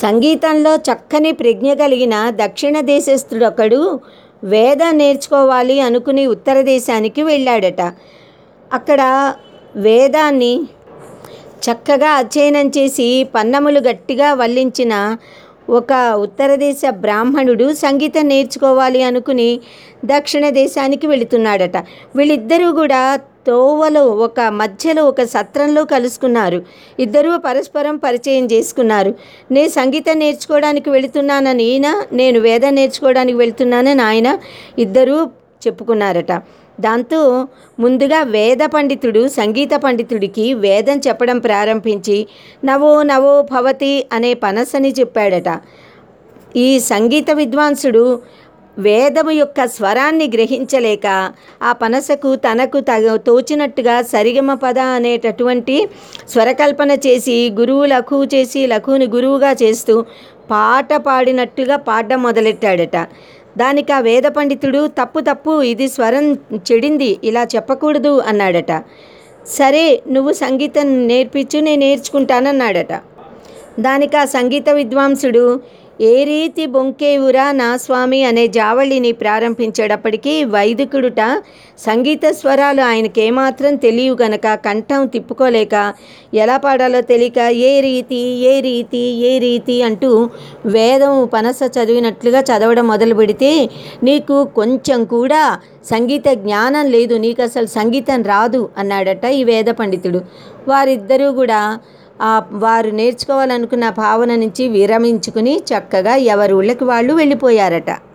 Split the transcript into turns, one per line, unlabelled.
సంగీతంలో చక్కని ప్రజ్ఞ కలిగిన దక్షిణ దేశస్థుడొకడు వేదం నేర్చుకోవాలి అనుకుని ఉత్తర దేశానికి వెళ్ళాడట అక్కడ వేదాన్ని చక్కగా అధ్యయనం చేసి పన్నములు గట్టిగా వల్లించిన ఒక ఉత్తర దేశ బ్రాహ్మణుడు సంగీతం నేర్చుకోవాలి అనుకుని దక్షిణ దేశానికి వెళుతున్నాడట వీళ్ళిద్దరూ కూడా తోవలో ఒక మధ్యలో ఒక సత్రంలో కలుసుకున్నారు ఇద్దరూ పరస్పరం పరిచయం చేసుకున్నారు నేను సంగీతం నేర్చుకోవడానికి వెళుతున్నానని ఈయన నేను వేదం నేర్చుకోవడానికి వెళుతున్నానని ఆయన ఇద్దరూ చెప్పుకున్నారట దాంతో ముందుగా వేద పండితుడు సంగీత పండితుడికి వేదం చెప్పడం ప్రారంభించి నవో నవో భవతి అనే పనసని చెప్పాడట ఈ సంగీత విద్వాంసుడు వేదము యొక్క స్వరాన్ని గ్రహించలేక ఆ పనసకు తనకు తగ తోచినట్టుగా సరిగమ పద అనేటటువంటి స్వరకల్పన చేసి గురువు లఘువు చేసి లఘువుని గురువుగా చేస్తూ పాట పాడినట్టుగా పాడడం మొదలెట్టాడట దానికి ఆ వేద పండితుడు తప్పు తప్పు ఇది స్వరం చెడింది ఇలా చెప్పకూడదు అన్నాడట సరే నువ్వు సంగీతం నేర్పించు నేను నేర్చుకుంటానన్నాడట దానికి ఆ సంగీత విద్వాంసుడు ఏ రీతి బొంకేవురా నా స్వామి అనే జావళిని ప్రారంభించేటప్పటికీ వైదికుడుట సంగీత స్వరాలు ఆయనకి ఏమాత్రం తెలియవు గనక కంఠం తిప్పుకోలేక ఎలా పాడాలో తెలియక ఏ రీతి ఏ రీతి ఏ రీతి అంటూ వేదం పనస చదివినట్లుగా చదవడం మొదలు పెడితే నీకు కొంచెం కూడా సంగీత జ్ఞానం లేదు నీకు అసలు సంగీతం రాదు అన్నాడట ఈ వేద పండితుడు వారిద్దరూ కూడా వారు నేర్చుకోవాలనుకున్న భావన నుంచి విరమించుకుని చక్కగా ఎవరి ఊళ్ళకి వాళ్ళు వెళ్ళిపోయారట